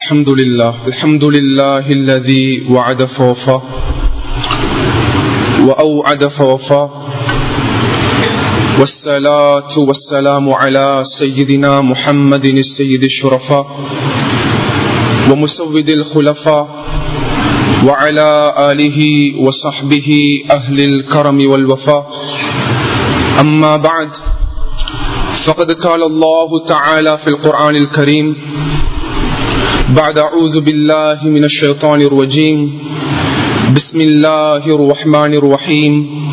الحمد لله الحمد لله الذي وعد فوفى وأوعد فوفى والصلاة والسلام على سيدنا محمد السيد الشرفاء ومسود الخلفاء وعلى آله وصحبه أهل الكرم والوفاء أما بعد فقد قال الله تعالى في القرآن الكريم بعد أعوذ بالله من الشيطان الرجيم بسم الله الرحمن الرحيم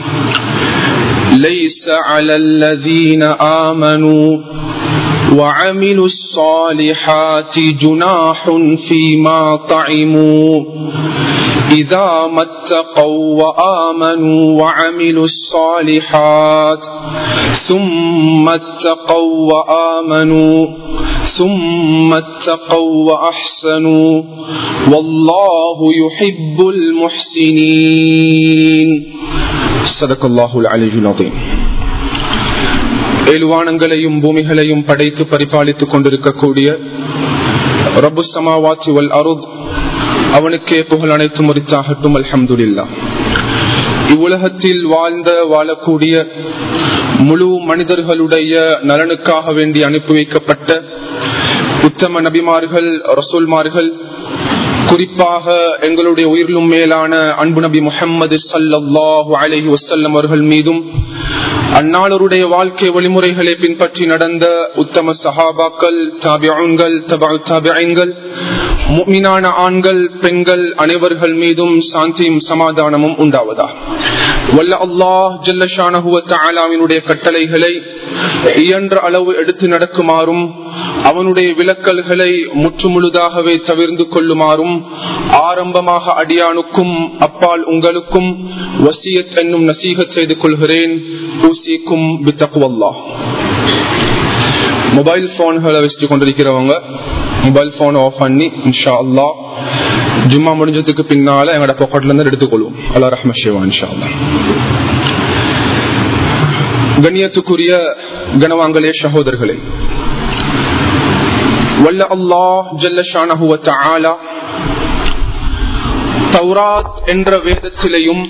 ليس على الذين آمنوا وعملوا الصالحات جناح فيما طعموا إذا ما اتقوا وآمنوا وعملوا الصالحات ثم اتقوا وآمنوا ثم اتقوا وأحسنوا والله يحب المحسنين صدق الله العلي العظيم ஏழுவானங்களையும் பூமிகளையும் படைத்து பரிபாலித்துக் கொண்டிருக்கக்கூடிய ரபு சமாவாச்சி வல் அருத் அவனுக்கே புகழ் அனைத்து முறித்தாகட்டும் அல்ஹம்துல்லா இவ்வுலகத்தில் வாழ்ந்த வாழக்கூடிய முழு மனிதர்களுடைய நலனுக்காக வேண்டி அனுப்பி வைக்கப்பட்ட உத்தம நபிமார்கள் ரசூல்மார்கள் குறிப்பாக எங்களுடைய உயிரிலும் மேலான அன்பு நபி முகமது சல்லாஹூ அலஹி வசல்லம் அவர்கள் மீதும் அந்நாளருடைய வாழ்க்கை வழிமுறைகளை பின்பற்றி நடந்த உத்தம சஹாபாக்கள் தாபியன்கள் தாபியங்கள் மீனான ஆண்கள் பெண்கள் அனைவர்கள் மீதும் சாந்தியும் சமாதானமும் உண்டாவதா வல்ல அல்லாஹ் ஜல்லஷானஹுவத்தாலாவினுடைய கட்டளைகளை இயன்ற அளவு எடுத்து நடக்குமாறும் அவனுடைய விலக்கல்களை முற்றுமுழுதாகவே தவிர்ந்து கொள்ளுமாறும் ஆரம்பமாக அடியானுக்கும் அப்பால் உங்களுக்கும் வசியத் என்னும் நசீகத் செய்து கொள்கிறேன் ஊசிக்கும் பித்தகுவல்லா மொபைல் போன்களை வச்சுட்டு கொண்டிருக்கிறவங்க மொபைல் போன் ஆஃப் பண்ணி இன்ஷா அல்லா ஜும்மா முடிஞ்சதுக்கு பின்னால எங்களோட பாக்கெட்ல இருந்து எடுத்துக்கொள்வோம் அல்லா ரஹ்ம ஷேவா இன்ஷா அல்லா கண்ணியத்துக்குரிய கனவாங்களே சகோதரர்களே வல்ல அல்லாஹ் ஜல்லஷானஹுவ தஆலா தௌராத் என்ற வேதத்திலையும்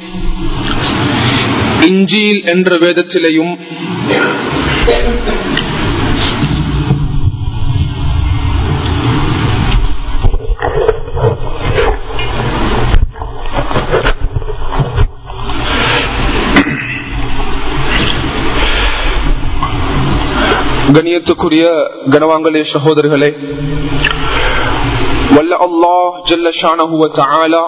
இஞ்சீல் என்ற வேதத்திலையும் கணியத்துக்குரிய கனவாங்களே சகோதரர்களே வல்ல அல்லாஹ் ஜல்லஷானஹுவ தஆலா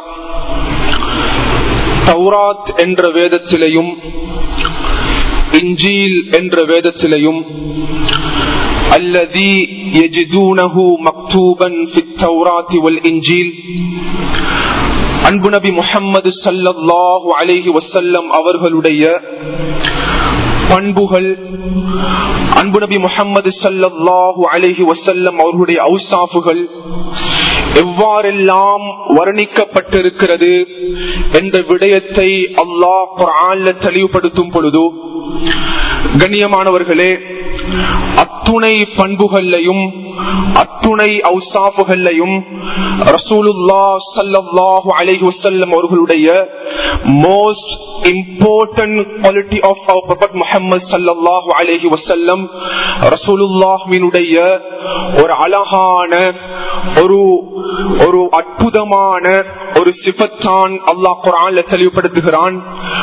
தௌராத் என்ற வேதத்திலையும் இஞ்சீல் என்ற வேதத்திலையும் الذي يجدونه مكتوبا في التوراة والإنجيل அன்பு நபி முஹம்மது சல்லல்லாஹு அலைஹி வசல்லம் அவர்களுடைய பண்புகள் அன்பு நபி முகமது சல்லாஹூ அலஹி வசல்லம் அவர்களுடைய அவுசாஃபுகள் எவ்வாறெல்லாம் வர்ணிக்கப்பட்டிருக்கிறது என்ற விடயத்தை அல்லாஹ் குரான்ல தெளிவுபடுத்தும் பொழுது கண்ணியமானவர்களே அத்துணை பண்புகள்லையும் அத்துணை அவுசாஃபுகள்லையும் ரசூலுல்லா சல்லாஹூ அலஹி வசல்லம் அவர்களுடைய most important quality of our prophet Muhammad சல்லாஹூ அலஹி வசல்லம் ரசூலுல்லாஹினுடைய ஒரு அழகான ஒரு ஒரு அற்புதமான ஒரு சிபத்தான் அல்லாஹ் குரான்ல தெளிவுபடுத்துகிறான்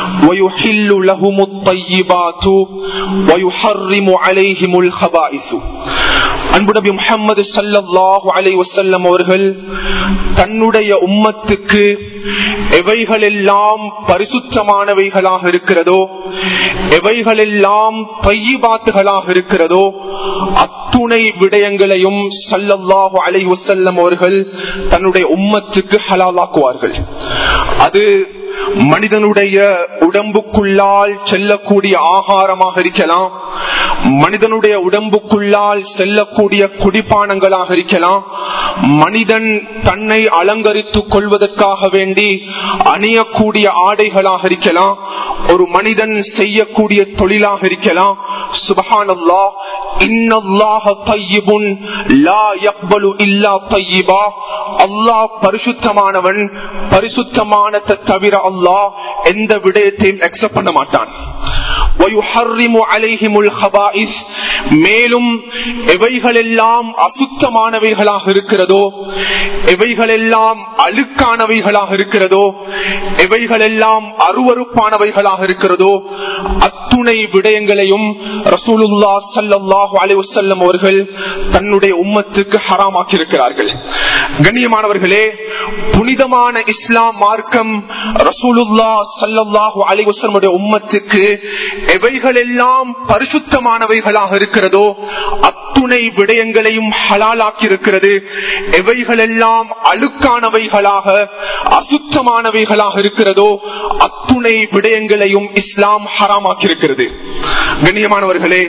அன்பு நபி முகமது சல்லாஹு அலை வசல்லம் அவர்கள் தன்னுடைய உம்மத்துக்கு எவைகளெல்லாம் பரிசுத்தமானவைகளாக இருக்கிறதோ எவைகளெல்லாம் பையிபாத்துகளாக இருக்கிறதோ அத்துணை விடயங்களையும் சல்லல்லாஹு அலை வசல்லம் அவர்கள் தன்னுடைய உம்மத்துக்கு ஹலாலாக்குவார்கள் அது மனிதனுடைய உடம்புக்குள்ளால் செல்லக்கூடிய ஆகாரமாக இருக்கலாம் மனிதனுடைய உடம்புக்குள்ளால் செல்லக்கூடிய குடிப்பானங்களாக இருக்கலாம் மனிதன் தன்னை அலங்கரித்துக் கொள்வதற்காக வேண்டி அணியக்கூடிய ஆடைகளாக இருக்கலாம் ஒரு மனிதன் செய்யக்கூடிய தொழிலாக இருக்கலாம் சுபஹானல்லா இன்னல்லாஹ தய்யிபுன் லா யக்பலு இல்லா தய்யிபா அல்லாஹ் பரிசுத்தமானவன் பரிசுத்தமானதை தவிர அல்லாஹ் எந்த விடயத்தையும் அக்செப்ட் பண்ண மாட்டான் وَيُحَرِّمُ عَلَيْهِمُ الْخَبَائِثِ மேலும் எவைகளெல்லாம் அசுத்தமானவைகளாக இருக்கிறதோ எவைகளெல்லாம் அழுக்கானவைகளாக இருக்கிறதோ எவைகளெல்லாம் அருவறுப்பானவைகளாக இருக்கிறதோ அத்துணை விடயங்களையும் ரசூலுல்லா சல்லாஹூ அலிவசல்லம் அவர்கள் தன்னுடைய உம்மத்துக்கு ஹராமாக்கி இருக்கிறார்கள் கண்ணியமானவர்களே புனிதமான இஸ்லாம் மார்க்கம் ரசூலுல்லா சல்லாஹூ அலிவசல்லுடைய உம்மத்துக்கு எவைகளெல்லாம் பரிசுத்தமானவைகளாக இருக்கிறதோ அத்துணை விடயங்களையும் ஹலாலாக்கி இருக்கிறது எவைகளெல்லாம் அழுக்கானவைகளாக அசுத்தமானவைகளாக இருக்கிறதோ அத்துணை விடயங்களையும் இஸ்லாம் ஹராமாக்கி இருக்கிறது கண்ணியமானவர்களே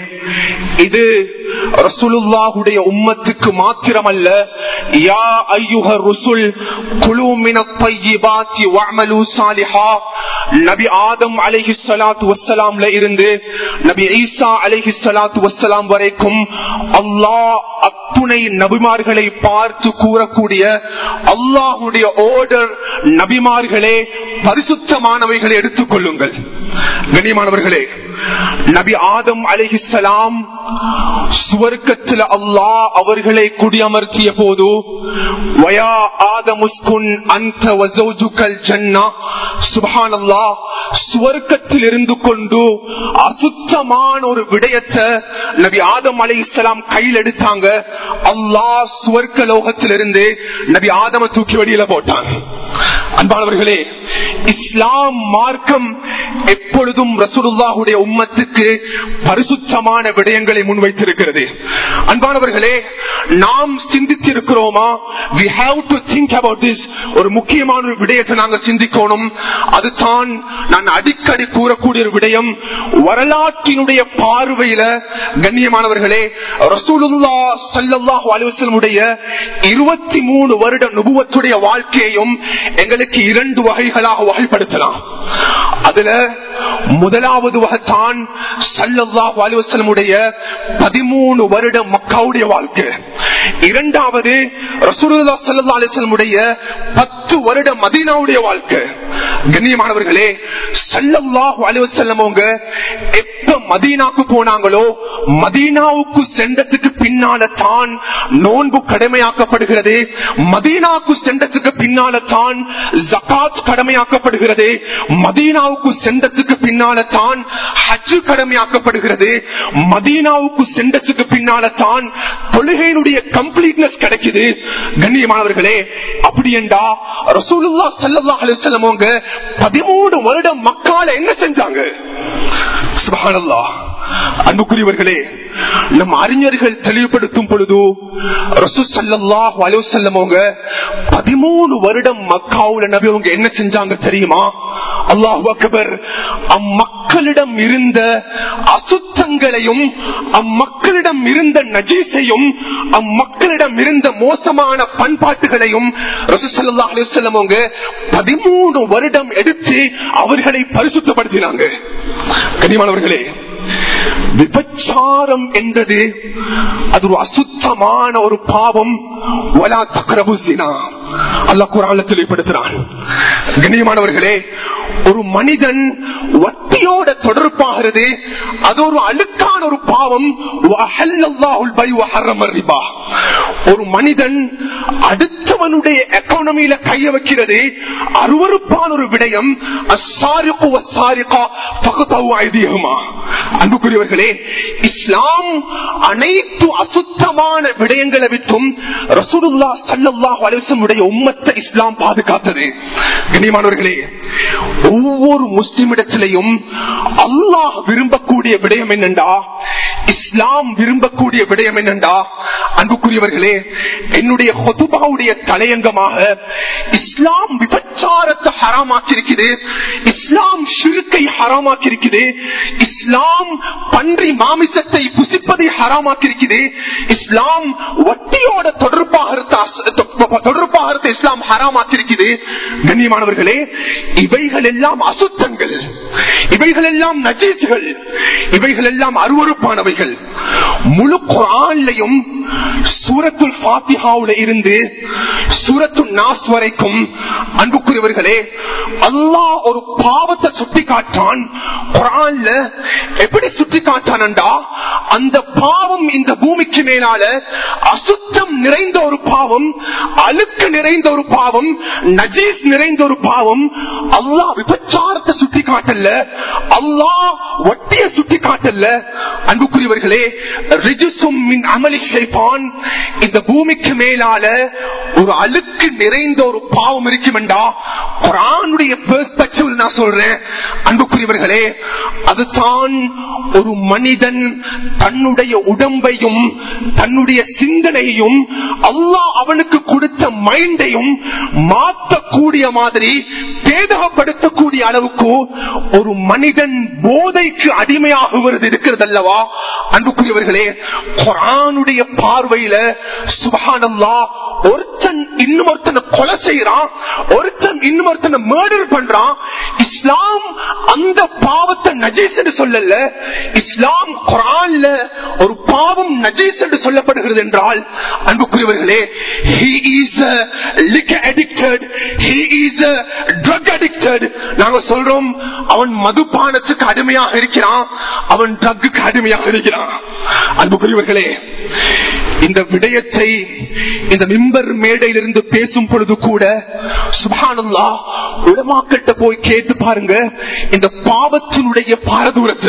இது ரசூலுல்லாஹுடைய உம்மத்துக்கு மாத்திரமல்ல யா ஐயுஹ ருசுல் குழு மின பையிபாத்தி வஅமலு சாலிஹா நபி ஆதம் அலைஹி ஸலாத்து வஸ்ஸலாம்ல இருந்து நபி ஈசா அலைஹி ஸலாத்து வஸ்ஸலாம் வரைக்கும் அல்லாஹ் அத்துணை நபிமார்களை பார்த்து கூறக்கூடிய அல்லாஹுடைய ஓர்டர் நபிமார்களே பரிசுத்தமானவைகளை எடுத்துக் கொள்ளுங்கள் கண்ணியமானவர்களே நபி ஆதம் அலிஹிசலாம் சுவர்க்கத்தில் அல்லாஹ் அவர்களை குடியமர்த்திய போது வயா ஆதமுஸ்குன் அந்த வசௌஜுக்கல் ஜன்னா சுபஹான் அல்லாஹ் சுவர்க்கத்தில் இருந்து கொண்டு அசுத்தமான ஒரு விடயத்தை நபி ஆதம் அலி இஸ்லாம் கையில் எடுத்தாங்க அல்லாஹ் சுவர்க்க லோகத்திலிருந்து நபி ஆதம தூக்கி வெளியில போட்டான் அன்பானவர்களே இஸ்லாம் மார்க்கம் எப்பொழுதும் ரசூலுல்லாஹுடைய உம்மத்துக்கு பரிசுத்தமான விடயங்களை முன்வைத்திருக்கிறது அன்பானவர்களே நாம் சிந்தித்திருக்கிறோமா we have to think about this ஒரு முக்கியமான ஒரு விடயத்தை நாங்கள் சிந்திக்கணும் அதுதான் நான் அடிக்கடி கூறக்கூடிய ஒரு விடயம் வரலாற்றினுடைய பார்வையில கண்ணியமானவர்களே ரசூலுல்லா சல்லாஹு அலுவலமுடைய இருபத்தி மூணு வருட நுபுவத்துடைய வாழ்க்கையையும் எங்களுக்கு இரண்டு வகைகளாக வகைப்படுத்தலாம் அதுல முதலாவது வகைத்தான் சல்லல்லாஹு அலுவலமுடைய பதிமூணு வருட மக்காவுடைய வாழ்க்கை இரண்டாவது ரசூலுல்லா சல்லா அலுவலமுடைய பத்து வருட மதீனாவுடைய வாழ்க்கை கண்ணியமானவர்களே சல்லல்லாஹு அலுவலம் அவங்க எப்ப மதீனாக்கு போனாங்களோ மதீனாவுக்கு சென்றதுக்கு பின்னால தான் நோன்பு கடமையாக்கப்படுகிறது மதீனாவுக்கு சென்றதுக்கு பின்னால தான் ஜகாத் கடமையாக்கப்படுகிறது மதீனாவுக்கு சென்றதுக்கு பின்னால தான் ஹஜ் கடமையாக்கப்படுகிறது மதீனாவுக்கு சென்றதுக்கு பின்னால தான் தொழுகையினுடைய கம்ப்ளீட்னஸ் கிடைக்குது கண்ணியமானவர்களே அப்படி என்றா ரசூலுல்லா சல்லா அலுவலம் அவங்க பதிமூணு வருடம் மக்கால என்ன செஞ்சாங்க சுபஹானல்லா அன்புக்குரியவர்களே நம் அறிஞர்கள் தெளிவுபடுத்தும் பொழுது ரசூ சல்லாஹ் அலுவலம் அவங்க பதிமூணு வருடம் மக்காவுல நபி அவங்க என்ன செஞ்சாங்க தெரியுமா அல்லாஹ் அக்பர் அம்மக்களிடம் இருந்த அசுத்தங்களையும் அம்மக்களிடம் இருந்த நஜீசையும் அம்மக்களிடம் இருந்த மோசமான பண்பாட்டுகளையும் ரசூசல்லா அலுவலம் அவங்க பதிமூணு வருடம் எடுத்து அவர்களை பரிசுத்தப்படுத்தினாங்க கனிமானவர்களே விபச்சாரம் என்றது அது ஒரு அசுத்தமான ஒரு பாவம் வலா தக்கரபுசினா அல்ல குரான தெளிவுபடுத்துறான் கண்ணியமானவர்களே ஒரு மனிதன் வட்டியோட தொடர்பாகிறது அது ஒரு அழுக்கான ஒரு பாவம் ஒரு மனிதன் அடுத்தவனுடைய எக்கானமியில கைய வைக்கிறது அருவறுப்பான ஒரு விடயம் அன்புக்குரியவர்களே இஸ்லாம் அனைத்து அசுத்தமான விடயங்களை விட்டும் ரசூலுல்லா சல்லாஹ் அலுவலமுடைய உம்மத்தை இஸ்லாம் பாதுகாத்தது கண்ணியமானவர்களே ஒவ்வொரு முஸ்லிமிடத்திலையும் அல்லாஹ் விரும்பக்கூடிய விடயம் என்னண்டா இஸ்லாம் விரும்பக்கூடிய விடயம் என்னண்டா அன்புக்குரியவர்களே என்னுடைய ஹொதுபாவுடைய தலையங்கமாக இஸ்லாம் விபச்சாரத்தை ஹராமாக்கி இருக்குது இஸ்லாம் ஷிருக்கை ஹராமாக்கி இருக்குது இஸ்லாம் பன்றி மாமிசத்தை புசிப்பதை ஹராமாக்கி இருக்குது இஸ்லாம் வட்டியோட தொடர்பாக தொடர்பாக இஸ்லாம் ஹராமாக்கி இருக்குது கண்ணியமானவர்களே இவைகள் எல்லாம் அசுத்தங்கள் இவைகள் எல்லாம் நஜீசுகள் இவைகள் எல்லாம் அருவறுப்பானவைகள் முழு குரான்லையும் சூரத்துல் பாத்திஹாவுல இருந்து சூரத்து நாஸ் வரைக்கும் அன்புக்குரியவர்களே அல்லாஹ் ஒரு பாவத்தை சுட்டி காட்டான் குரான்ல எப்படி சுட்டி காட்டான்டா அந்த பாவம் இந்த பூமிக்கு மேலால அசுத்தம் நிறைந்த ஒரு பாவம் அழுக்கு நிறைந்த ஒரு பாவம் நஜீஸ் நிறைந்த ஒரு பாவம் அல்லாஹ் விபச்சாரத்தை சுட்டி காட்டல அல்லாஹ் ஒட்டிய சுட்டி காட்டல அன்புக்குரியவர்களே ரிஜிசும் மின் அமளி ஷைபான் இந்த பூமிக்கு மேலால ஒரு அழுக்கு நிறைந்த ஒரு பாவம் இருக்குமெண்டா குரானுடைய பெர்ஸ்பெக்டிவ் நான் சொல்றேன் அன்புக்குரியவர்களே அதுதான் ஒரு மனிதன் தன்னுடைய உடம்பையும் தன்னுடைய சிந்தனையும் அல்லாஹ் அவனுக்கு கொடுத்த மைண்டையும் மாற்றக்கூடிய மாதிரி பேதகப்படுத்தக்கூடிய அளவுக்கு ஒரு மனிதன் போதைக்கு அடிமையாகுவது இருக்கிறது அல்லவா அன்புக்குரியவர்களே குரானுடைய பார்வையில சுபகானல்லா ஒருத்தன் இன்னொருத்தனை கொலை செய்யறான் ஒருத்தன் இன்னொருத்தனை மர்டர் பண்றான் இஸ்லாம் அந்த பாவத்தை நஜீஸ் என்று சொல்லல இஸ்லாம் குரான்ல ஒரு பாவம் நஜீஸ் என்று சொல்லப்படுகிறது என்றால் அன்புக்குரியவர்களே he is a liquor addicted he is a drug addicted நாங்க சொல்றோம் அவன் மதுபானத்துக்கு அடிமையாக இருக்கிறான் அவன் ட்ரக்குக்கு அடிமையாக இருக்கிறான் அன்புக்குரியவர்களே இந்த விடயத்தை இந்த மிம்பர் மேடையிலிருந்து பேசும் பொழுது கூட சுபானல்லா உடமாக்கிட்ட போய் கேட்டு பாருங்க இந்த பாவத்தினுடைய பாரதூரத்தை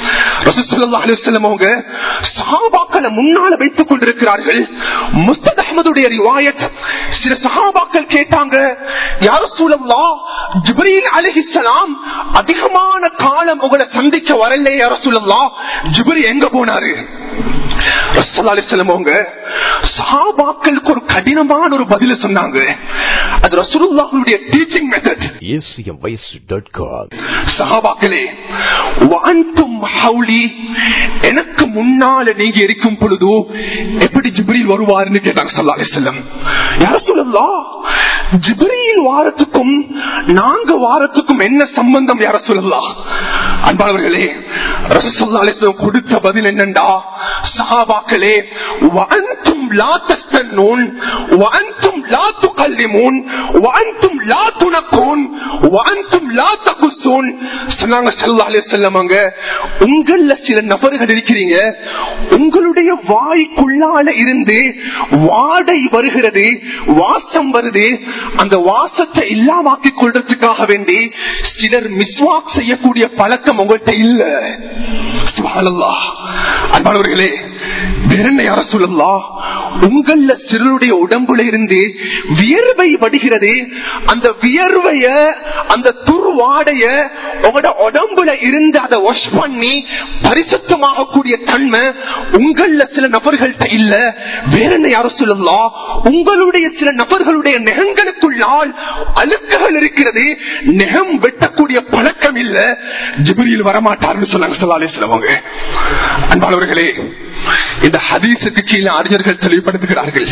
அவங்க சஹாபாக்களை முன்னால வைத்துக் கொண்டிருக்கிறார்கள் முஸ்தத் அஹமதுடைய ரிவாயத் சில சஹாபாக்கள் கேட்டாங்க யார சூழல்லா ஜிப்ரீல் அலிஹிசலாம் அதிகமான காலம் உங்களை சந்திக்க வரல யார சூழல்லா ஜிப்ரி எங்க போனாரு அவங்க சஹாபாக்களுக்கு ஒரு கடினமான ஒரு பதில சொன்னாங்க அது ரசூலுல்லாஹுடைய டீச்சிங் மெத்தட் சஹாபாக்களே வான்தும் ஹவுலி எனக்கு முன்னால நீங்க இருக்கும் பொழுது எப்படி ஜிப்ரீல் வருவாருன்னு கேட்டாங்க சல்லா அலிஸ்லம் யார சொல்லலாம் ஜிப்ரீல் வாரத்துக்கும் நாங்க வாரத்துக்கும் என்ன சம்பந்தம் யார சொல்லலாம் அன்பாளர்களே ரசூல்லா அலிஸ்லம் கொடுத்த பதில் என்னண்டா சஹாபாக்களே وأنتم لا تستنون وأنتم لا تكلمون وأنتم لا تنقون وأنتم لا تقصون சொன்னாங்க ஸல்லல்லாஹு அலைஹி வஸல்லம் அங்க உங்கள சில நபர்கள் இருக்கிறீங்க உங்களுடைய வாய்க்குள்ளால இருந்து வாடை வருகிறது வாசம் வருது அந்த வாசத்தை இல்லாமாக்கி கொள்றதுக்காக வேண்டி சிலர் மிஸ்வாக் செய்யக்கூடிய பழக்கம் உங்கள்கிட்ட இல்ல சுப்ஹானல்லாஹ் அன்பானவர்களே வேற என்ன யார சொல்லலாம் உங்கள சிலருடைய உடம்புல இருந்து வியர்வை வடிகிறது அந்த வியர்வைய அந்த துர்வாடைய உங்களோட உடம்புல இருந்து அதை வாஷ் பண்ணி பரிசுத்தமாக கூடிய தன்மை உங்கள சில நபர்கள்ட்ட இல்ல வேற என்ன யார சொல்லலாம் உங்களுடைய சில நபர்களுடைய நெகங்களுக்குள்ளால் அழுக்குகள் இருக்கிறது நெகம் வெட்டக்கூடிய பழக்கம் இல்ல ஜிபிரியில் வரமாட்டார்னு சொன்னாங்க சொல்லாலே சிலவங்க அன்பானவர்களே இந்த ஹதீஸுக்கு கீழே அறிஞர்கள் தெளிவுபடுத்துகிறார்கள்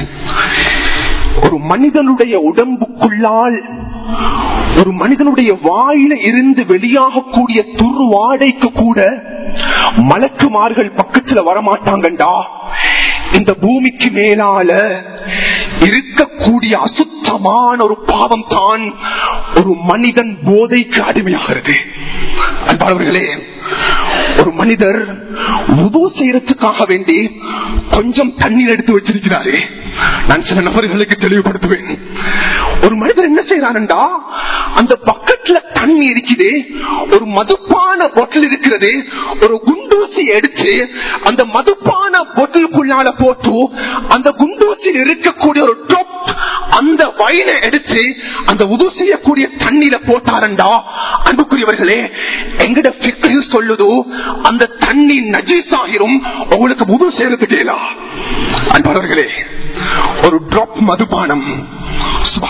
ஒரு மனிதனுடைய உடம்புக்குள்ளால் ஒரு மனிதனுடைய வாயில இருந்து வெளியாகக்கூடிய துர்வாடைக்கு கூட மலக்குமார்கள் பக்கத்துல வரமாட்டாங்கண்டா இந்த பூமிக்கு மேலால இருக்கக்கூடிய அசுத்தமான ஒரு பாவம் தான் ஒரு மனிதன் போதைக்கு அடிமையாகிறது அன்பாளர்களே ஒரு மனிதர் உது செய்யறதுக்காக வேண்டி கொஞ்சம் தண்ணீர் எடுத்து வச்சிருக்கிறாரே நான் சில நபர்களுக்கு தெளிவுபடுத்துவேன் ஒரு மனிதர் என்ன செய்யறாருண்டா அந்த பக்கெட்ல தண்ணி இருக்குது ஒரு மதுப்பான பொட்டல் இருக்கிறது ஒரு குண்டூசி எடுத்து அந்த மதுப்பான பொட்டலுக்குள்ளால போட்டு அந்த குண்டூசியில் இருக்கக்கூடிய ஒரு டொப் அந்த வயலை எடுத்து அந்த உது செய்யக்கூடிய தண்ணீர போட்டாரண்டா அன்புக்குரியவர்களே எங்கட பிக்கில் சொல்லுதோ அந்த தண்ணி நஜீஸ் ஆகிரும் உங்களுக்கு உது செய்யறதுக்கு அன்பாளர்களே ஒரு டிராப் மதுபானம்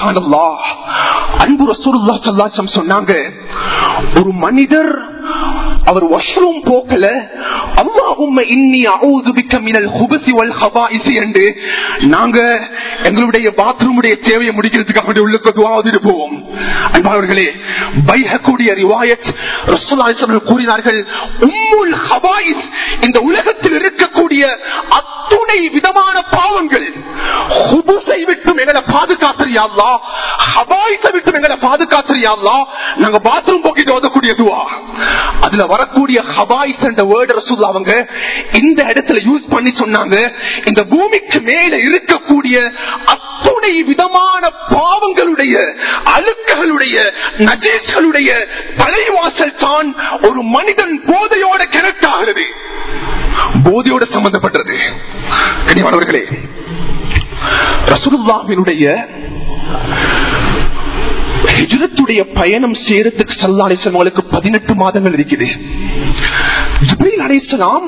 சுபஹானல்லாஹ் அன்பு ரசூலுல்லாஹ் ஸல்லல்லாஹு அலைஹி வஸல்லம் சொன்னாங்க ஒரு மனிதர் அவர் வாஷ்ரூம் போக்கல அல்லாஹும்ம இன்னி அஊது பிக்க மினல் குபஸி வல் ஹபாயிஸ் என்று நாங்க எங்களுடைய பாத்ரூமுடைய தேவையை முடிக்கிறதுக்காக வேண்டி உள்ளுக்கு துஆ ஓதிட்டு போவோம் அன்பானவர்களே பைஹக்கூடிய ரிவாயத் ரசூலுல்லாஹி அலைஹி வஸல்லம் கூறினார்கள் உம்முல் ஹபாயிஸ் இந்த உலகத்தில் இருக்கக்கூடிய அத்துணை விதமான பாவங்கள் ஹுபுஸை விட்டும் எங்களை பாதுகாத்திரியாங்களா ஹபாயிஸை விட்டும் எங்களை பாதுகாத்திரியாங்களா நாங்க பாத்ரூம் போக்கிட்டு ஓதக்கூடிய துவா அதுல வரக்கூடிய ஹபாயிஸ் என்ற வேர்டு ரசூல் அவங்க இந்த இடத்துல யூஸ் பண்ணி சொன்னாங்க இந்த பூமிக்கு மேல இருக்கக்கூடிய அத்துணை விதமான பாவங்களுடைய அழுக்குகளுடைய நஜேஸ்களுடைய தலைவாசல் தான் ஒரு மனிதன் போதையோட கனெக்ட் ஆகிறது போதையோட சம்பந்தப்பட்டது கனிவானவர்களே ரசூலுல்லாவினுடைய ஹிஜ்ரத்துடைய பயணம் சேரத்துக்கு சல்லா அலிஸ்லாமங்களுக்கு பதினெட்டு மாதங்கள் இருக்குது ஜிப்ரீல் அலிஸ்லாம்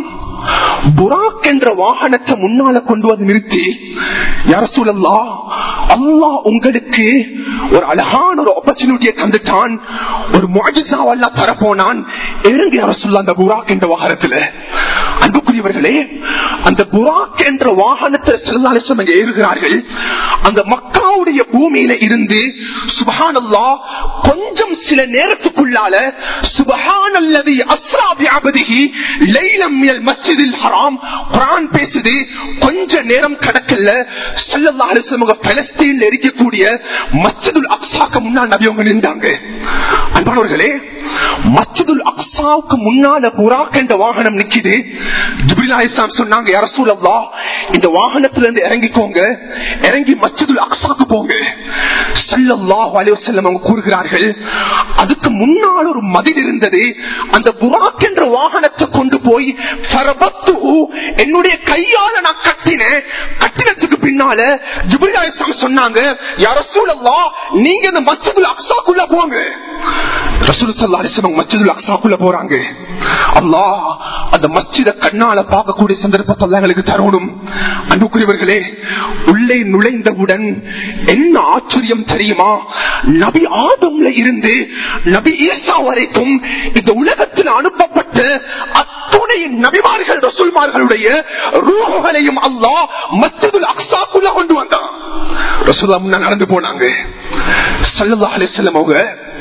புராக் என்ற வாகனத்தை முன்னால கொண்டு வந்து நிறுத்தி யார சூழல்லா அல்லாஹ் உங்களுக்கு ஒரு அழகான ஒரு ஆப்பர்ச்சுனிட்டியை தந்துட்டான் ஒரு முஜிசாவல்லா தரப்போனான் இறங்கி யார சொல்ல அந்த புராக் என்ற வாகனத்துல அன்புக்குரியவர்களே அந்த புராக் என்ற வாகனத்தில் செல்லாலிசம் அங்கே ஏறுகிறார்கள் அந்த மக்காவுடைய பூமியில இருந்து சுபஹானல்லா கொஞ்சம் சில நேரத்துக்குள்ளால சுபஹானல்லதி அஸ்ரா வியாபதிகி லைலம் மினல் மஸ்ஜிதில் ஹராம் குர்ஆன் பேசுது கொஞ்ச நேரம் கடக்கல ஸல்லல்லாஹு அலைஹி வஸல்லம் பலஸ்தீன்ல இருக்கக்கூடிய மஸ்ஜிதுல் அக்ஸாக்கு முன்னால் நபி அவங்க நின்றாங்க அன்பானவர்களே மஸ்ஜிதுல் அக்ஸாவுக்கு முன்னால புராக் என்ற வாகனம் நிக்குது ஜிப்ரீல் அலைஹிஸ்ஸலாம் சொன்னாங்க யா ரசூலல்லாஹ் இந்த வாகனத்துல இருந்து இறங்கிக்கோங்க இறங்கி மஸ்ஜிதுல் அக்ஸாக்கு போங்க ஸல்லல்லாஹு அலைஹி வஸல்லம் அவங்க கூறுகிறார்கள் அதுக்கு முன்னால் ஒரு மதில் இருந்தது அந்த புராக் என்ற வாகனத்தை கொண்டு போய் ஃபரபத்துஹு, என்னுடைய கையால நான் கட்டினேன் கட்டினத்துக்கு பின்னால ஜிப்ரீல் அலைஹிஸ்ஸலாம் சொன்னாங்க யா ரசூலல்லாஹ் நீங்க இந்த மஸ்ஜிதுல் அக்ஸாக்குள்ள போங்க ரசூல் ஸல்லல்லாஹு அலைஹி வஸல்லம் மஸ்ஜிதுல் அக்ஸாக்குள்ள போறாங்க அல்லாஹ் அந்த மஸ்ஜித கண்ணால பார்க்கக்கூடிய சந்தர்ப்பத்தை அல்லாஹ் எங்களுக்கு தரணும் அன்புக்குரியவர்களே உள்ளே நுழைந்தவுடன் என்ன ஆச்சரியம் தெரியுமா நபி ஆதம்ல இருந்து நபி ஈசா வரைக்கும் இந்த உலகத்தில் அனுப்பப்பட்ட அத்துணை நபிமார்கள் ரசூல்மார்களுடைய ரூஹங்களையும் அல்லாஹ் மஸ்ஜிதுல் அக்ஸாக்குள்ள கொண்டு வந்தான் ரசூல்லா முன்னா நடந்து போனாங்க ஸல்லல்லாஹு அலைஹி வஸல்லம் அவங்க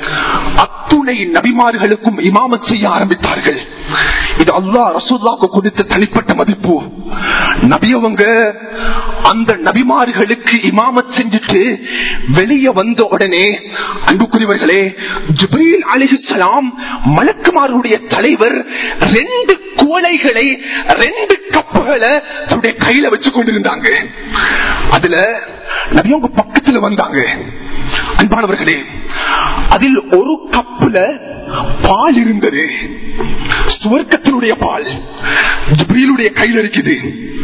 அத்துணை நபிமார்களுக்கும் இமாமத் செய்ய ஆரம்பித்தார்கள் இது அல்லாஹ் ரசூல்லாவுக்கு கொடுத்த தனிப்பட்ட மதிப்பு நபியவங்க அந்த நபிமார்களுக்கு இமாமத் செஞ்சுட்டு வெளியே வந்த உடனே அன்புக்குரியவர்களே ஜிப்ரீல் அலிஹிஸ்லாம் மலக்குமாருடைய தலைவர் ரெண்டு குவளைகளை ரெண்டு கப்புகளை தன்னுடைய கையில வச்சு கொண்டிருந்தாங்க அதுல நபியவங்க பக்கத்துல வந்தாங்க அன்பானவர்களே அதில் ஒரு கப்புல பால் இருந்தது சுவர்க்கத்தினுடைய பால் ஜிப்ரீலுடைய கையில் இருக்குது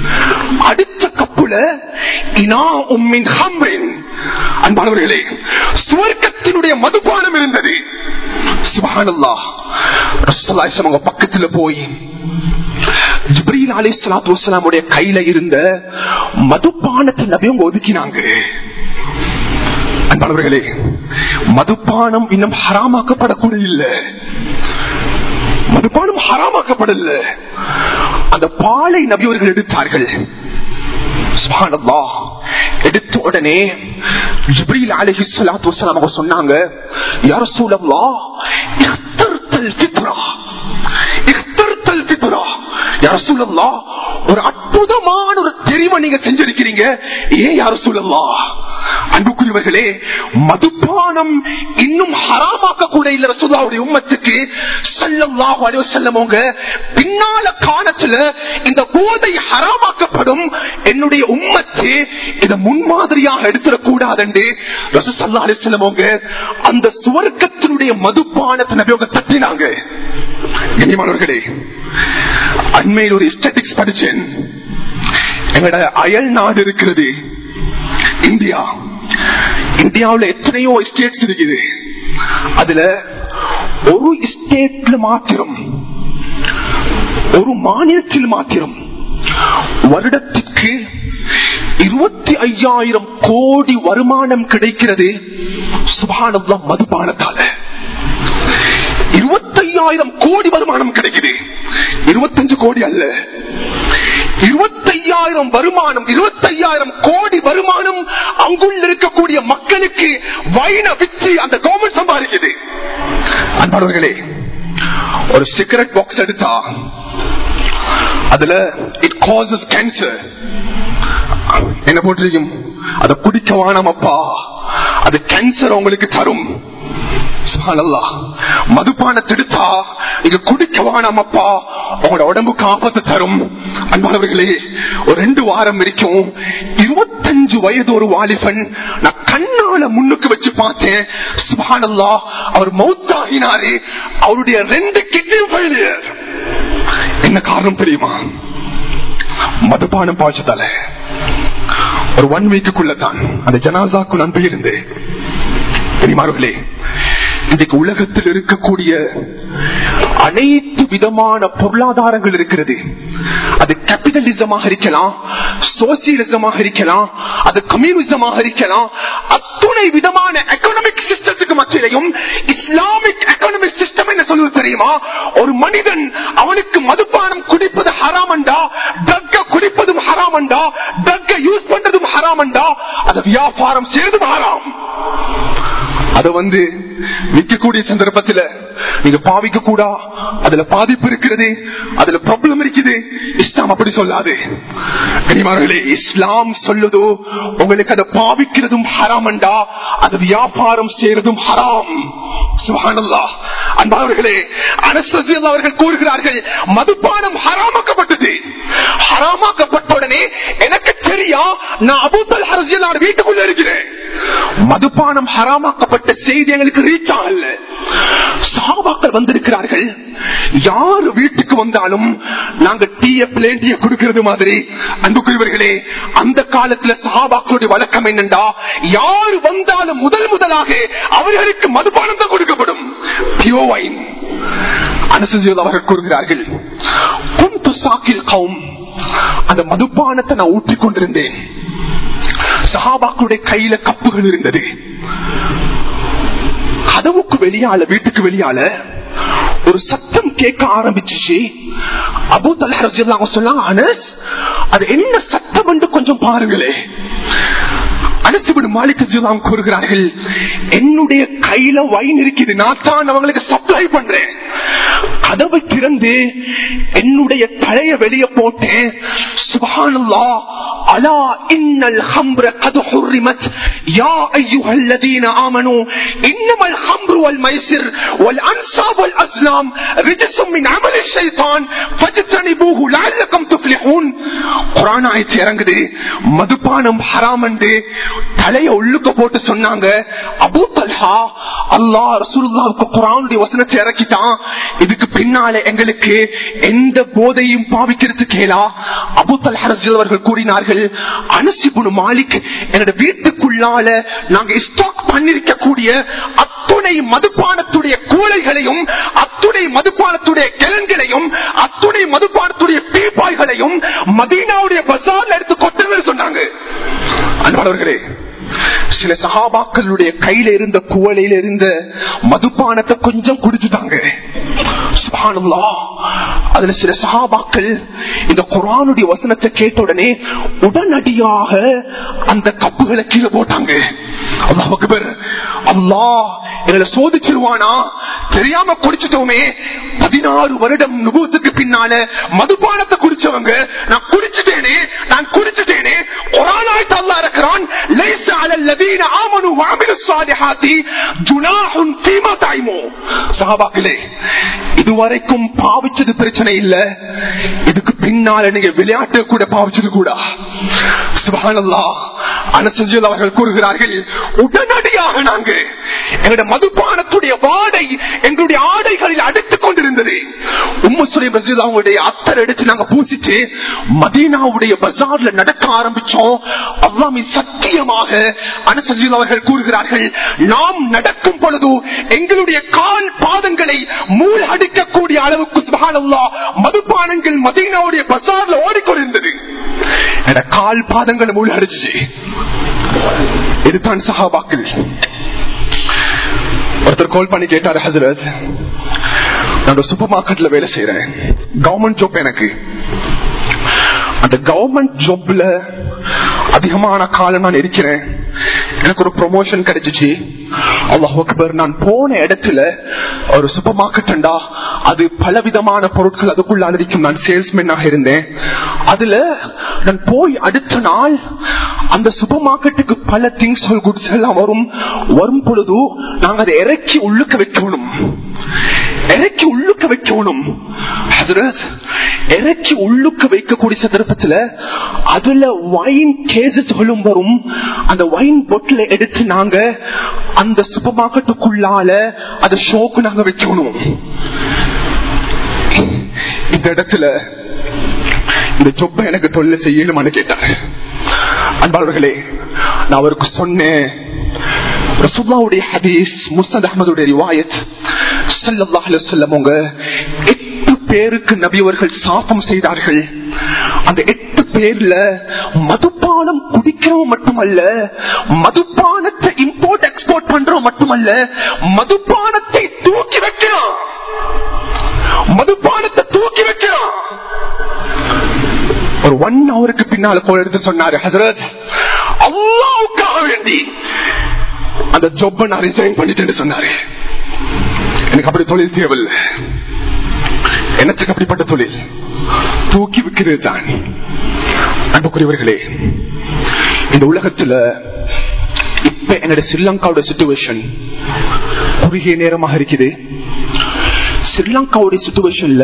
அடுத்த கப்புல இனா உம்மின் ஹம்ரின் அன்பானவர்களே சுவர்க்கத்தினுடைய மதுபானம் இருந்தது சுபஹானல்லாஹ் ரசூலுல்லாஹி அவங்க பக்கத்துல போய் ஜிப்ரீல் அலி சலாத்து வசலாமுடைய கையில இருந்த மதுபானத்தை நபியவங்க ஒதுக்கினாங்க அன்பானவர்களே மதுபானம் இன்னும் ஹராமாக்கப்படக்கூடிய இல்ல மதுபானம் ஹராமாக்கப்படல அந்த பாலை நபியவர்கள் எடுத்தார்கள் சுப்ஹானல்லாஹ். எடுத்த உடனே ஜிப்ரீல் அலைஹி ஸலாத்து வஸலாம் அவங்க சொன்னாங்க யா ரசூலல்லாஹ் இக்தர்தல் ஃபித்ரா இக்தர்தல் ஃபித்ரா யா ரசூலல்லாஹ் ஒரு அற்புதமான ஒரு தெரிவை நீங்க செஞ்சிருக்கிறீங்க ஏன் யா ரசூலல்லாஹ் அன்புக்குரியவர்களே மதுபானம் இன்னும் ஹராமாக்க கூட இல்ல ரசூலுல்லாஹ்வுடைய உம்மத்துக்கு ஸல்லல்லாஹு அலைஹி வஸல்லம் அவங்க பின்னால காலத்துல இந்த போதை ஹராமாக்கப்படும் என்னுடைய உம்மத்து இதை முன்மாதிரியாக எடுத்துடக் கூடாது ரசூல் ஸல்லல்லாஹு அலைஹி வஸல்லம் அவங்க அந்த சுவர்க்கத்தினுடைய மதுபானத்தை நபி அவங்க தட்டினாங்க கண்ணியமானவர்களே அண்மையில் ஒரு ஸ்டாட்டிக்ஸ் படிச்சேன் எங்களோட அயல் நாடு இருக்கிறது இந்தியா இந்தியாவுல எத்தனையோ ஸ்டேட்ஸ் இருக்குது அதுல ஒரு ஸ்டேட்ல மாத்திரம் ஒரு மாநிலத்தில் மாத்திரம் வருடத்திற்கு இருபத்தி ஐயாயிரம் கோடி வருமானம் கிடைக்கிறது சுபானந்தா மதுபானத்தால இருபத்தையாயிரம் கோடி வருமானம் கிடைக்குது இருபத்தஞ்சு கோடி அல்ல இருபத்தையாயிரம் வருமானம் இருபத்தையாயிரம் கோடி வருமானம் அங்குள்ள இருக்கக்கூடிய மக்களுக்கு வைன விச்சு அந்த கவர்மெண்ட் சம்பாதிக்குது அன்பானவர்களே ஒரு சிகரெட் பாக்ஸ் எடுத்தா அதுல இட் காசஸ் கேன்சர் என்ன போட்டிருக்கும் அதை குடிக்க வேணாமப்பா அது கேன்சர் உங்களுக்கு தரும் சுப்ஹானல்லாஹ். மதுபான திடுத்தா நீங்க குடிக்க வேணாமப்பா உங்களோட உடம்புக்கு ஆபத்து தரும் அன்பானவர்களே ஒரு ரெண்டு வாரம் வரைக்கும் இருபத்தஞ்சு வயது ஒரு வாலிபன் நான் கண்ணால முன்னுக்கு வச்சு பார்த்தேன் சுபானல்லா அவர் மௌத்தாகினாரு அவருடைய ரெண்டு கிட்னி ஃபெயிலியர் என்ன காரணம் தெரியுமா மதுபானம் பாய்ச்சதால ஒரு ஒன் வீக்குள்ள தான் அந்த ஜனாசாக்கு நான் போயிருந்தேன் பெரியமார்களே இன்றைக்கு உலகத்தில் இருக்கக்கூடிய அனைத்து விதமான பொருளாதாரங்கள் இருக்கிறது அது கேபிட்டலிசமாக இருக்கலாம் சோசியலிசமாக இருக்கலாம் அது கம்யூனிசமாக இருக்கலாம் அத்துணை விதமான எக்கனாமிக் சிஸ்டத்துக்கு மத்தியிலையும் இஸ்லாமிக் எக்கனாமிக் சிஸ்டம் என்ன சொல்லுவது தெரியுமா ஒரு மனிதன் அவனுக்கு மதுபானம் குடிப்பது ஹராமண்டா ட்ரக்க குடிப்பதும் ஹராமண்டா ட்ரக்க யூஸ் பண்றதும் ஹராமண்டா அதை வியாபாரம் செய்யறதும் ஹராம் அது வந்து விற்கக்கூடிய சந்தர்ப்பத்தில் நீங்க பாவிக்க கூடா அதுல பாதிப்பு இருக்கிறது அதுல ப்ராப்ளம் இருக்குது இஸ்லாம் அப்படி சொல்லாது கனிமார்களே இஸ்லாம் சொல்லுதோ உங்களுக்கு அதை பாவிக்கிறதும் ஹராமண்டா அது வியாபாரம் செய்யறதும் ஹராம் சுஹானல்லா அன்பாளர்களே அனஸ்தசி அவர்கள் கூறுகிறார்கள் மதுபானம் ஹராமாக்கப்பட்டது ஹராமாக்கப்பட்ட உடனே எனக்கு தெரியா நான் அபூத்தல் ஹரசியல் நான் வீட்டுக்குள்ள இருக்கிறேன் மதுபானம் ஹராமாக்கப்பட்ட செய்தி எங்களுக்கு ரீச் ஆகல சாபாக்கள் வந்திருக்கிறார்கள் யார் வீட்டுக்கு வந்தாலும் நாங்க டீய பிளேண்டிய கொடுக்கிறது மாதிரி அன்புக்குரியவர்களே அந்த காலத்துல சாபாக்களுடைய வழக்கம் என்னண்டா யார் வந்தாலும் முதல் முதலாக அவர்களுக்கு மதுபானம் தான் கொடுக்கப்படும் பியோ வைன் அனுசரியில் அவர்கள் கூறுகிறார்கள் குந்து சாக்கில் கவும் அந்த மதுபானத்தை நான் ஊற்றிக் கொண்டிருந்தேன் சஹாபாக்களுடைய கையில கப்புகள் இருந்தது கதவுக்கு வெளியால வீட்டுக்கு வெளியால ஒரு சத்தம் கேட்க ஆரம்பிச்சிச்சு அபு தலா சொன்னாங்க அனஸ் அது என்ன சத்தம் என்று கொஞ்சம் பாருங்களே அனைத்து மாலிக் கூறுகிறார்கள் என்னுடைய கையில வைன் இருக்குது நான் தான் அவங்களுக்கு சப்ளை பண்றேன் கதவை திறந்து என்னுடைய தலைய வெளியே போட்டேன் சுபஹானல்லா அலா இன்னல் ஹம்ர கது ஹுர்ரிமத் யா அய்யுஹல் லதீன ஆமனு இன்னமல் ஹம்ரு வல் மைசிர் வல் அன்சாப் வல் அஸ்லாம் ரிஜஸும் மின் அமலி ஷைத்தான் ஃபஜ்தனிபூஹு லஅல்லகும் துஃப்லிஹூன் குர்ஆன் ஆயத்து இறங்குது மதுபானம் ஹராம் என்று தலைய உள்ளுக்க போட்டு சொன்னாங்க அபூ தல்ஹா அல்லாஹ் ரசூலுல்லாஹ்வுக்கு குர்ஆனுடைய வசனத்தை இறக்கிட்டான் இதுக்கு பின்னால எங்களுக்கு எந்த போதையும் பாவிக்கிறது கேளா அபு தல்ஹரஜில் அவர்கள் கூறினார்கள் அனசிபுனு மாலிக் என்னோட வீட்டுக்குள்ளால நாங்க ஸ்டாக் பண்ணிருக்கக்கூடிய அத்துணை மதுபானத்துடைய கூலைகளையும் அத்துணை மதுபானத்துடைய கிழங்குகளையும் அத்துணை மதுபானத்துடைய பீப்பாய்களையும் மதீனாவுடைய பசார்ல எடுத்து கொட்டுன்னு சொன்னாங்க அன்பாளர்களே சில சகாபாக்களுடைய கையில இருந்த குவலையில இருந்த மதுபானத்தை கொஞ்சம் குடிச்சுட்டாங்க சுப்ஹானல்லாஹ். அதுல சில சகாபாக்கள் இந்த குரானுடைய வசனத்தை கேட்ட உடனே உடனடியாக அந்த கப்புகளை கீழே போட்டாங்க அல்லாஹ் அக்பர் அல்லாஹ் எங்களை சோதிச்சிருவானா தெரியாம குடிச்சிட்டோமே பதினாறு வருடம் நுபுவத்துக்கு பின்னால மதுபானத்தை குடிச்சவங்க நான் குடிச்சிட்டேனே நான் குடிச்சிட்டேனே குரானாய்த்து அல்லா இருக்கிறான் லைஸ அலல் லதீன ஆமனு வஅமிலு ஸாலிஹாத்தி ஜுனாஹுன் ஃபீமா தாய்மோ சஹாபாக்களே இதுவரைக்கும் பாவிச்சது பிரச்சனை இல்ல இதுக்கு பின்னால நீங்க விளையாட்டு கூட பாவிச்சது கூட சுபஹானல்லாஹ் அனசஜில் அவர்கள் கூறுகிறார்கள் உடனடியாக நாங்க எங்களுடைய மதுபானத்துடைய வாடை எங்களுடைய ஆடைகளில் அடித்துக் கொண்டிருந்தது இருந்தது உம்முசுரை பசீல் அவங்களுடைய அத்தர் எடுத்து நாங்க பூசிட்டு மதீனாவுடைய பஜார்ல நடக்க ஆரம்பிச்சோம் அல்லாமி சத்தியமாக அனசீல் அவர்கள் கூறுகிறார்கள் நாம் நடக்கும் பொழுது எங்களுடைய கால் பாதங்களை மூள் அடிக்கக்கூடிய அளவுக்கு சுபஹானல்லாஹ் மதுபானங்கள் மதீனாவுடைய பஜார்ல ஓடிக்கொண்டிருந்தது என கால் பாதங்கள் மூள் அடிச்சு இதுதான் சஹாபாக்கள் ஒருத்தர் கால் பண்ணி கேட்டாரு ஹசரத் நான் சூப்பர் மார்க்கெட்ல வேலை செய்யறேன் கவர்மெண்ட் ஜாப் எனக்கு அந்த கவர்மெண்ட் ஜாப்ல அதிகமான காலம் நான் இருக்கிறேன் எனக்கு ஒரு ப்ரொமோஷன் கிடைச்சிச்சு அல்லாஹ் அக்பர் நான் போன இடத்துல ஒரு சூப்பர் மார்க்கெட்டா அது பலவிதமான பொருட்கள் அதுக்குள்ள இருக்கும் நான் சேல்ஸ்மேனாக இருந்தேன் அதுல நான் போய் அடுத்த நாள் அந்த சூப்பர் மார்க்கெட்டுக்கு பல திங்ஸ் குட்ஸ் எல்லாம் வரும் வரும் பொழுது நாங்க அதை இறக்கி உள்ளுக்க வைக்கணும் இறக்கி உள்ளுக்க வைக்கணும் ஹசரத் இறக்கி உள்ளுக்க வைக்கக்கூடிய சந்தர்ப்பத்துல அதுல வைன் கேசஸ்களும் வரும் அந்த வைன் பொட்டில எடுத்து நாங்க அந்த சூப்பர் மார்க்கெட்டுக்குள்ளால அந்த ஷோக்கு நாங்க வைக்கணும் இந்த இடத்துல இந்த ஜொப்ப எனக்கு தொல்லை செய்யணுமான்னு கேட்டாங்க அன்பாளர்களே நான் அவருக்கு சொன்னேன் ரசுல்லாவுடைய ஹதீஸ் முஸ்தத் அஹமதுடைய ரிவாயத் ஸல்லல்லாஹு அலைஹி வஸல்லம் அவங்க எட்டு பேருக்கு நபியவர்கள் சாபம் செய்தார்கள் அந்த எட்டு பேர்ல மதுபானம் குடிக்கிறோம் மட்டுமல்ல மதுபானத்தை இம்போர்ட் எக்ஸ்போர்ட் பண்றோம் மட்டுமல்ல மதுபானத்தை தூக்கி வைக்கிறோம் மதுபானத்தை தூக்கி வைக்கிறோம் ஒரு ஒன் ஹவருக்கு பின்னால போய் எடுத்து சொன்னாரு ஹசரத் அல்லாவுக்காக வேண்டி அந்த ஜொப்ப நான் ரிசைன் பண்ணிட்டு சொன்னாரு எனக்கு அப்படி தொழில் தேவையில்லை எனக்கு அப்படிப்பட்ட தொழில் தூக்கி விற்கிறது தான் அன்புக்குரியவர்களே இந்த உலகத்துல இப்ப என்னோட ஸ்ரீலங்காவோட சுச்சுவேஷன் குறுகிய நேரமாக இருக்குது ஸ்ரீலங்காவுடைய சுச்சுவேஷன்ல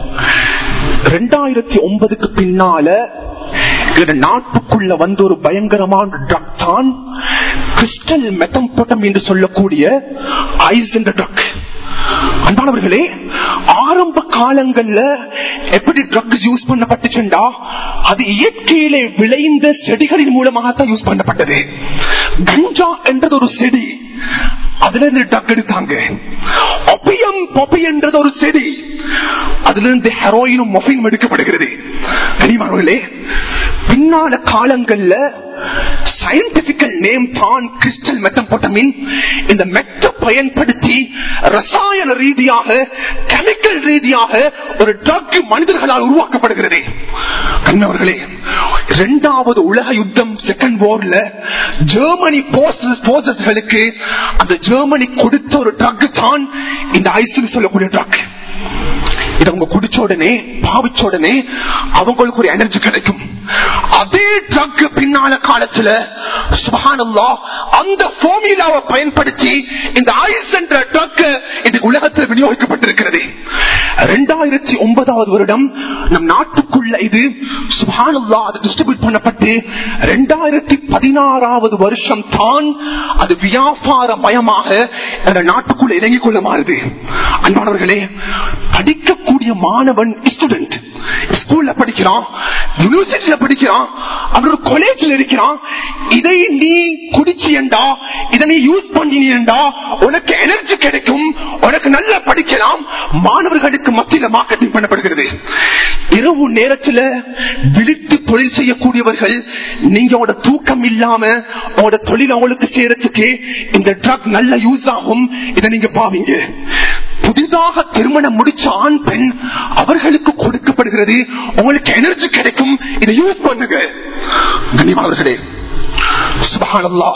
ரெண்டாயிரத்தி ஒன்பதுக்கு பின்னால இந்த நாட்டுக்குள்ள வந்த ஒரு பயங்கரமான ட்ரக் தான் கிறிஸ்டல் மெத்தம்பட்டம் என்று சொல்லக்கூடிய ஐஸ் என்ற ட்ரக் அன்பானவர்களே ஆரம்ப காலங்கள்ல எப்படி ட்ரக்ஸ் யூஸ் பண்ணப்பட்டுச்சுண்டா அது இயற்கையிலே விளைந்த செடிகளின் மூலமாகத்தான் யூஸ் பண்ணப்பட்டது கஞ்சா என்றது ஒரு செடி அதுல இருந்து ட்ரக் எடுத்தாங்க ஒப்பியம் பொப்பி என்றது ஒரு செடி அதுல இருந்து ஹெரோயினும் மொஃபினும் எடுக்கப்படுகிறது கனிமார்களே பின்னால காலங்கள்ல சயின்டிபிக்கல் நேம் தான் கிறிஸ்டல் மெத்தம்பொட்டமின் இந்த மெத்த பயன்படுத்தி ரசாயன ரீதியாக கெமிக்கல் ரீதியாக ஒரு ட்ரக் மனிதர்களால் உருவாக்கப்படுகிறது கண்ணவர்களே இரண்டாவது உலக யுத்தம் செகண்ட் வார்ல ஜெர்மனி போர்சஸ்களுக்கு அந்த ஜெர்மனி கொடுத்த ஒரு ட்ரக் தான் இந்த ஐசில் சொல்லக்கூடிய ட்ரக் இதை அவங்க குடிச்ச உடனே பாவிச்ச உடனே அவங்களுக்கு ஒரு எனர்ஜி கிடைக்கும் அதே ட்ரக் பின்னால காலத்துல சுபஹானல்லா அந்த போமிலாவை பயன்படுத்தி இந்த ஆயுஸ் என்ற ட்ரக் இந்த உலகத்தில் விநியோகிக்கப்பட்டிருக்கிறது இரண்டாயிரத்தி ஒன்பதாவது வருடம் நம் நாட்டுக்குள்ள இது சுபஹானல்லா அது டிஸ்ட்ரிபியூட் பண்ணப்பட்டு இரண்டாயிரத்தி பதினாறாவது வருஷம் தான் அது வியாபார மயமாக இந்த நாட்டுக்குள்ள இறங்கிக் கொள்ள மாறுது அன்பானவர்களே படிக்கக்கூடிய மாணவன் ஸ்டூடெண்ட் ஸ்கூல்ல படிக்கிறான் யூனிவர்சிட்டியில படிக்கிறான் அவன் காலேஜில் இருக்கிறான் இதை நீ குடிச்சியண்டா இதை நீ யூஸ் பண்ணினியண்டா உனக்கு எனர்ஜி கிடைக்கும் உனக்கு நல்லா படிக்கலாம் மாணவர்களுக்கு மத்தியில மார்க்கெட்டிங் பண்ணப்படுகிறது இரவு நேரத்துல விழித்து தொழில் செய்யக்கூடியவர்கள் நீங்க உங்களோட தூக்கம் இல்லாம உங்களோட தொழில் அவங்களுக்கு செய்யறதுக்கு இந்த ட்ரக் நல்ல யூஸ் ஆகும் இதை நீங்க பாவீங்க புதிதாக திருமணம் முடிச்ச ஆண் பெண் அவர்களுக்கு கொடுக்கப்படுகிறது உங்களுக்கு எனர்ஜி கிடைக்கும் இதை யூஸ் பண்ணுங்க கனிமாவர்களே சுபஹானல்லா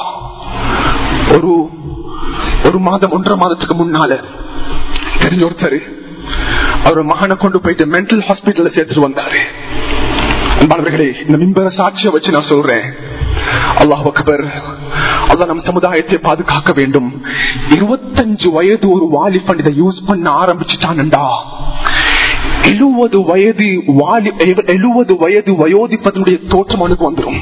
ஒரு ஒரு மாதம் ஒன்றரை மாதத்துக்கு முன்னால தெரிஞ்ச ஒருத்தர் அவர் மகனை கொண்டு போயிட்டு மென்டல் ஹாஸ்பிட்டல்ல சேர்த்துட்டு வந்தாரு அன்பானவர்களே இந்த மின்பர சாட்சியை வச்சு நான் சொல்றேன் அல்லாஹ் அக்பர் அல்லா நம் சமுதாயத்தை பாதுகாக்க வேண்டும் இருபத்தஞ்சு வயது ஒரு வாலிபன் இதை யூஸ் பண்ண ஆரம்பிச்சுட்டான்டா எழுபது வயது வாலி எழுபது வயது வயோதிப்பதனுடைய தோற்றம் அவனுக்கு வந்துடும்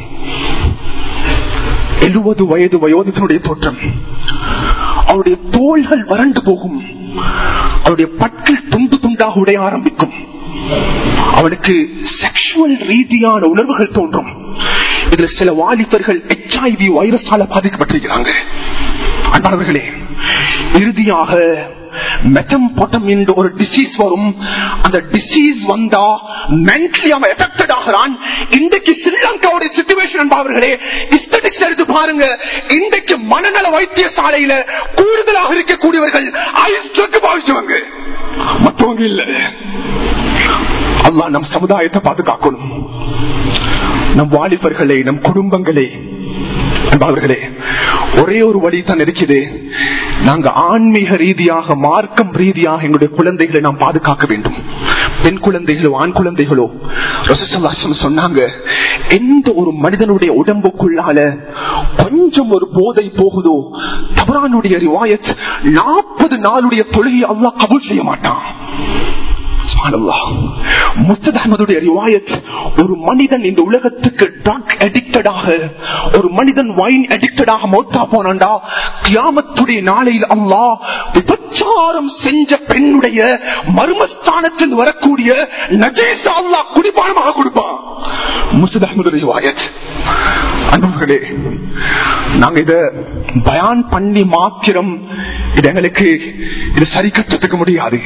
எழுபது வயது வயோதிப்பனுடைய தோற்றம் அவருடைய தோள்கள் வறண்டு போகும் அவருடைய பற்கள் துண்டு துண்டு ஒவ்வொன்றாக உடைய ஆரம்பிக்கும் அவனுக்கு செக்ஷுவல் ரீதியான உணர்வுகள் தோன்றும் இதுல சில வாலிபர்கள் எச்ஐவி வைரஸால பாதிக்கப்பட்டிருக்கிறாங்க அன்பானவர்களே இறுதியாக மெட்டம்போட்டம் என்ற ஒரு டிசீஸ் வரும் அந்த டிசீஸ் வந்தா மென்டலி அவன் எஃபெக்டட் ஆகிறான் இன்றைக்கு ஸ்ரீலங்காவுடைய சிச்சுவேஷன் என்பவர்களே இஸ்தடிக்ஸ் எடுத்து பாருங்க இன்றைக்கு மனநல வைத்தியசாலையில கூடுதலாக இருக்கக்கூடியவர்கள் ஐஸ்ட்ரக்கு பாதிச்சவங்க மற்றவங்க இல்ல அல்லாஹ் நம் சமுதாயத்தை பாதுகாக்கணும் நம் வாலிபர்களை நம் குடும்பங்களை அன்பாளர்களே ஒரே ஒரு வழி தான் இருக்குது நாங்க ஆன்மீக ரீதியாக மார்க்கம் ரீதியாக எங்களுடைய குழந்தைகளை நாம் பாதுகாக்க வேண்டும் பெண் குழந்தைகளோ ஆண் குழந்தைகளோ ரசசல்லாசம் சொன்னாங்க எந்த ஒரு மனிதனுடைய உடம்புக்குள்ளால கொஞ்சம் ஒரு போதை போகுதோ தவறானுடைய ரிவாயத் நாற்பது நாளுடைய தொழுகை அல்லாஹ் கபூல் செய்ய மாட்டான் ஒரு மனிதன் இந்த உலகத்துக்கு ட்ரக் அடிக்டடாக ஒரு மனிதன் வைன் அடிக்டடாக மௌத்தா போனாண்டா கியாமத்துடைய நாளையில் அல்லா விபச்சாரம் செஞ்ச பெண்ணுடைய மர்மஸ்தானத்தில் வரக்கூடிய நஜேச அல்லா குடிப்பானமாக கொடுப்பான் முசத் அஹமது ரிவாயத் அன்பர்களே நாங்க இத பயான் பண்ணி மாத்திரம் இது எங்களுக்கு இது சரி கட்டத்துக்க முடியாது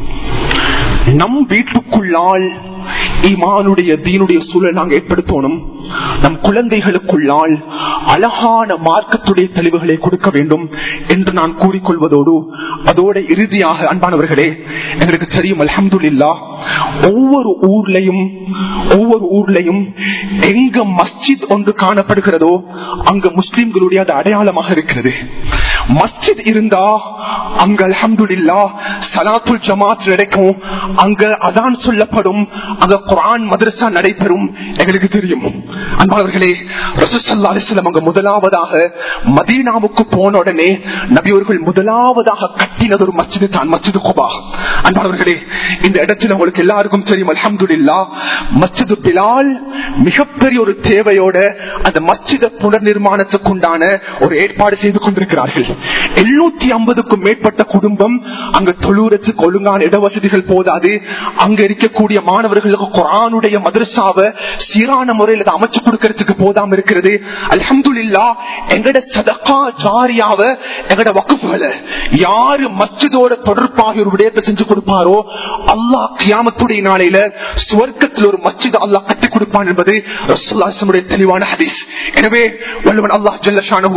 நம் வீட்டுக்குள்ளால் ஈமானுடைய தீனுடைய சூழல் நாங்கள் ஏற்படுத்தணும் நம் குழந்தைகளுக்குள்ளால் அழகான மார்க்கத்துடைய தெளிவுகளை கொடுக்க வேண்டும் என்று நான் கூறிக்கொள்வதோடு அதோட இறுதியாக அன்பானவர்களே எங்களுக்கு தெரியும் அலமதுல்லா ஒவ்வொரு ஊர்லையும் ஒவ்வொரு ஊர்லையும் எங்க மஸ்ஜித் ஒன்று காணப்படுகிறதோ அங்க முஸ்லிம்களுடைய அது அடையாளமாக இருக்கிறது மஸ்ஜித் இருந்தா அங்க அலமதுல்லா சலாத்துல் ஜமாத் நடக்கும் அங்க அதான் சொல்லப்படும் அங்க குரான் மதரசா நடைபெறும் எங்களுக்கு தெரியும் அன்பாளர்களே ரசூசல்லா அலிஸ்லம் அங்க முதலாவதாக மதீனாவுக்கு போன உடனே நபியவர்கள் முதலாவதாக கட்டினது ஒரு மஸ்ஜிது தான் மஸ்ஜிது குபா அன்பாளர்களே இந்த இடத்துல உங்களுக்கு எல்லாருக்கும் தெரியும் அலமதுல்லா மஸ்ஜிது பிலால் மிகப்பெரிய ஒரு தேவையோட அந்த மஸ்ஜித புனர் நிர்மாணத்துக்கு உண்டான ஒரு ஏற்பாடு செய்து கொண்டிருக்கிறார்கள் எழுநூத்தி ஐம்பதுக்கும் மேற்பட்ட குடும்பம் அங்க தொழுறதுக்கு ஒழுங்கான இடவசதிகள் போதாது அங்க இருக்கக்கூடிய மாணவர்களுக்கு குரானுடைய மதரசாவை சீரான முறையில் அதை அமைச்சு கொடுக்கறதுக்கு போதாம இருக்கிறது அலமதுல்லா எங்கட சதக்கா ஜாரியாவ எங்கட வகுப்புகளை யாரு மஸ்ஜிதோட தொடர்பாக ஒரு விடயத்தை செஞ்சு கொடுப்பாரோ அல்லாஹ் கியாமத்துடைய நாளையில சுவர்க்கத்தில் ஒரு மஸ்ஜித் அல்லாஹ் கட்டி கொடுப்பான் என்பது ரசூல்லாசனுடைய தெளிவான ஹதீஸ் எனவே வல்லவன் அல்லாஹ் ஜல்லஷானு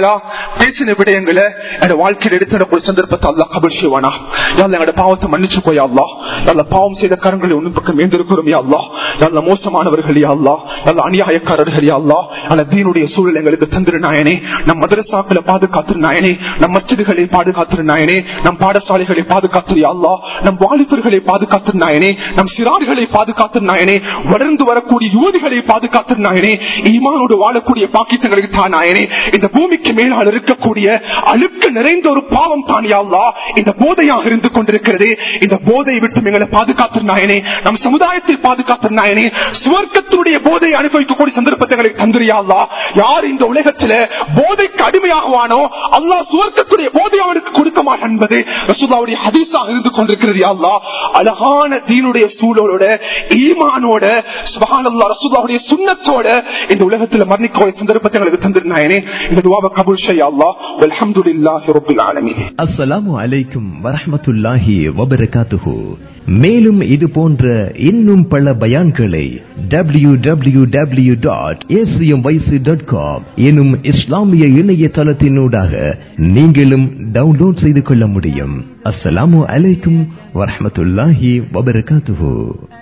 பேசின விடயங்களை என் வாழ்க்கையில் எடுத்த ஒரு சந்தர்ப்பத்தை அல்லாஹ் கபல் செய்வானா யாழ்ல எங்களோட பாவத்தை மன்னிச்சு போய் அல்லா நல்ல பாவம் செய்த கரங்களை ஒன்று பக்கம் மேந்திருக்கிறோம் யா அல்லா நல்ல மோசமானவர்கள் யா அல்லா நல்ல அநியாயக்காரர்கள் யா அல்லா நல்ல தீனுடைய சூழல் எங்களுக்கு தந்திரு நாயனே நம் மதரசாக்களை பாதுகாத்து நாயனே நம் மச்சதுகளை பாதுகாத்து நாயனே நம் பாடசாலைகளை பாதுகாத்து யா அல்லா நம் வாலிபர்களை பாதுகாத்து நாயனே நம் சிறார்களை பாதுகாத்து நாயனே வளர்ந்து வரக்கூடிய யுவதிகளை பாதுகாத்து நாயனே ஈமானோடு வாழக்கூடிய பாக்கியங்களுக்கு தான் நாயனே இந்த பூமிக்கு மேலால் இருக்கக்கூடிய அழுக்கு நிறைந்த ஒரு பாவம் தான் யா அல்லா இந்த போதையாக இருந்து கொண்டிருக்கிறது இந்த போதை விட்டு எங்களை பாதுகாத்து நாயனே நம் சமுதாயத்தை பாதுகாத்து நாயனே சுவர்க்கத்தினுடைய போதையை அனுபவிக்கக்கூடிய சந்தர்ப்பத்தை எங்களுக்கு தந்திரியாளா யார் இந்த உலகத்துல போதைக்கு அடிமையாகுவானோ அல்லா சுவர்க்கத்துடைய போதை அவனுக்கு கொடுக்க மாட்டான் என்பது ரசூல்லாவுடைய ஹதீஸாக இருந்து கொண்டிருக்கிறது யாழ்லா அழகான தீனுடைய சூழலோட ஈமானோட சுபஹானல்லா ரசூல்லாவுடைய சுண்ணத்தோட இந்த உலகத்துல மரணிக்க சந்தர்ப்பத்தை எங்களுக்கு தந்திருந்தாயனே இந்த துவாப கபூல் ஷையா அல்ஹம்துலில்லாஹி ரப்பில் ஆலமீன் அஸ்ஸலாமு அலைக்கும் வரஹ்மத்துல்லாஹி வபரகாத்துஹு மேலும் இது போன்ற இன்னும் பல பயான்களை W W W dot dot com எனும் இஸ்லாமிய இணையதளத்தினூடாக நீங்களும் டவுன்லோட் செய்து கொள்ள முடியும் அஸ்ஸலாமு அலைக்கும் வரஹ்மத்துல்லாஹி வபரகாத்துஹு